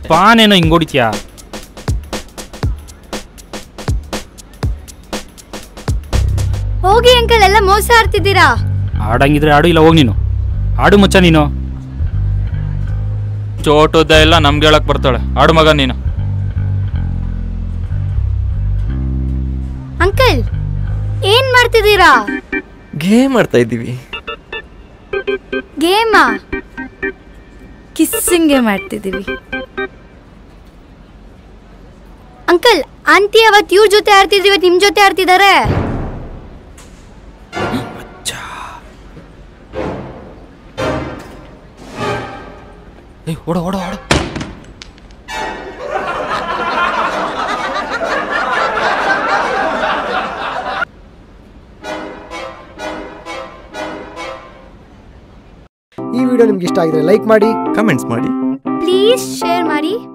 ಪಾನೇನೋ ಹಿಂಗ್ ಹೊಡಿತೀಯಾ ಹೋಗಿ ಅಂಕಲ್ ಎಲ್ಲ ಮೋಸ ಆಡ್ತಿದ್ದೀರಾ ಆಡಂಗಿದ್ರೆ ಆಡು ಇಲ್ಲ ಹೋಗಿ ನೀನು ಆಡು ಮುಚ್ಚ ನೀನು ಚೋಟುದ್ದ ಎಲ್ಲ ನಮ್ಗೆ ಹೇಳಕ್ ಬರ್ತಾಳೆ ಆಡು ಮಗ ನೀನು ಅಂಕಲ್ ಏನ್ ಮಾಡ್ತಿದ್ದೀರಾ ಗೇಮ್ ಆಡ್ತಾ ಇದ್ದೀವಿ ಗೇಮಾ ಕಿಸ್ಸಿಂಗ್ ಮಾಡ್ತಿದ್ದೀವಿ ಅಂಕಲ್ ಆಂಟಿ ಅವತ್ ಇವ್ರ ಜೊತೆ ಆಡ್ತಿದ್ರಿ ಇವತ್ತು ನಿಮ್ ಜೊತೆ ಆಡ್ತಿದ್ದಾರೆ ಏಯ್ ಓಡ ಓಡ ಓಡ ಈ ವಿಡಿಯೋ ನಿಮ್ಗೆ ಇಷ್ಟ ಆಗಿದ್ರೆ ಲೈಕ್ ಮಾಡಿ ಕಮೆಂಟ್ಸ್ ಮಾಡಿ ಪ್ಲೀಸ್ ಶೇರ್ ಮಾಡಿ